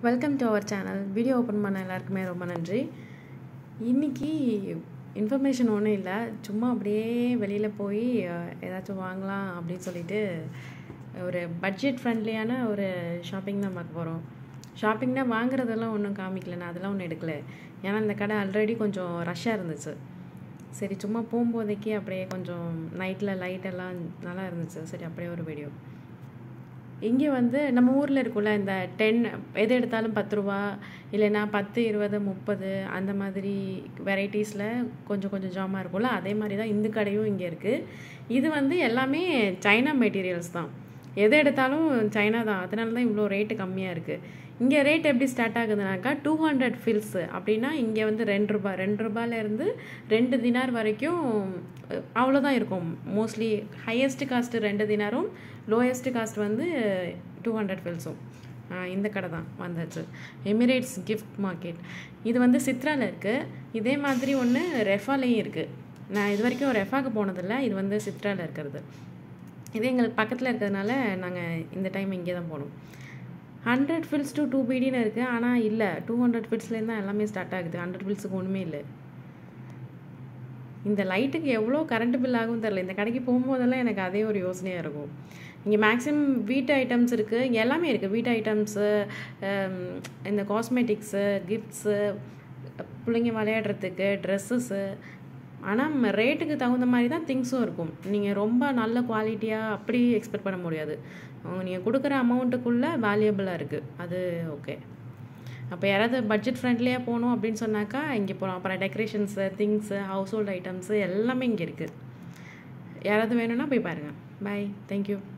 welcome to our channel video open பண்ண எல்லாருக்குமே ரொம்ப நன்றி இன்றைக்கி இன்ஃபர்மேஷன் ஒன்றும் இல்லை சும்மா அப்படியே வெளியில் போய் அஹ், ஏதாச்சும் வாங்கலாம் அப்படின்னு சொல்லிட்டு ஒரு பட்ஜெட் ஃப்ரெண்ட்லியான ஒரு ஷாப்பிங் தான் பார்க்க போகிறோம் ஷாப்பிங்னா வாங்குறதெல்லாம் ஒன்றும் காமிக்கல நான் அதெல்லாம் ஒன்றும் எடுக்கல ஏன்னா இந்த கடை ஆல்ரெடி கொஞ்சம் ரஷ்ஷாக இருந்துச்சு சரி சும்மா போகும்போதைக்கு அப்படியே கொஞ்சம் நைட்டில் லைட்டெல்லாம் நல்லா இருந்துச்சு சரி அப்படியே ஒரு வீடியோ இங்கே வந்து நம்ம ஊரில் இருக்கும்ல இந்த டென் எது எடுத்தாலும் பத்து ரூபா இல்லைன்னா பத்து இருபது முப்பது அந்த மாதிரி வெரைட்டிஸில் கொஞ்சம் கொஞ்சம் ஜாமான் இருக்கும்ல அதே மாதிரி தான் இந்த கடையும் இங்கே இருக்குது இது வந்து எல்லாமே சைனா மெட்டீரியல்ஸ் தான் எது எடுத்தாலும் சைனா தான் அதனால தான் இவ்வளோ ரேட்டு கம்மியாக இருக்குது இங்கே ரேட் எப்படி ஸ்டார்ட் ஆகுதுனாக்கா டூ ஹண்ட்ரட் ஃபில்ஸு அப்படின்னா இங்கே வந்து ரெண்டு ரூபாய் ரெண்டு ரூபாயிலேருந்து ரெண்டு தினார் வரைக்கும் அஹ், அவ்வளோதான் இருக்கும் மோஸ்ட்லி ஹையஸ்ட் காஸ்ட் ரெண்டு தினாரும் லோயஸ்ட் காஸ்ட் வந்து டூ ஹண்ட்ரட் ஃபில்ஸும் இந்த கடை தான் வந்தாச்சு எமிரேட்ஸ் கிஃப்ட் மார்க்கெட் இது வந்து சித்ராவில் இருக்குது இதே மாதிரி ஒன்று ரெஃபாலையும் இருக்குது நான் இது வரைக்கும் ரெஃபாக்கு போனதில்லை இது வந்து சித்ராவில் இருக்கிறது இது எங்களுக்கு பக்கத்தில் இருக்கிறதுனால நாங்கள் இந்த டைம் இங்கே தான் போனோம் ஹண்ட்ரட் ஃபில்ஸ் டு டூ பிடின்னு இருக்குது ஆனால் இல்லை டூ ஹண்ட்ரட் ஃபில்ஸ்லேருந்து தான் எல்லாமே ஸ்டார்ட் ஆகுது ஹண்ட்ரட் ஃபில்ஸுக்கு ஒன்றுமே இல்லை இந்த லைட்டுக்கு எவ்வளோ கரண்ட் பில் ஆகும் தெரில இந்த கடைக்கு போகும்போதெல்லாம் எனக்கு அதே ஒரு யோசனையாக இருக்கும் இங்கே மேக்ஸிமம் வீட்டு ஐட்டம்ஸ் இருக்குது இங்கே எல்லாமே இருக்குது வீட்டு ஐட்டம்ஸு இந்த காஸ்மெட்டிக்ஸு கிஃப்ட்ஸு பிள்ளைங்க விளையாடுறதுக்கு ட்ரெஸ்ஸஸ்ஸு ஆனால் ரேட்டுக்கு தகுந்த மாதிரி தான் திங்ஸும் இருக்கும் நீங்கள் ரொம்ப நல்ல குவாலிட்டியாக அப்படி எக்ஸ்பெக்ட் பண்ண முடியாது அவங்க நீங்கள் கொடுக்குற அமௌண்ட்டுக்குள்ளே வேல்யூபிளாக இருக்குது அது ஓகே அப்போ யாராவது பட்ஜெட் ஃப்ரெண்ட்லியாக போகணும் அப்படின்னு சொன்னாக்கா இங்கே போகலாம் அப்புறம் decorations things household items எல்லாமே இங்கே இருக்குது யாராவது வேணும்னா போய் பாருங்கள் பாய் தேங்க்யூ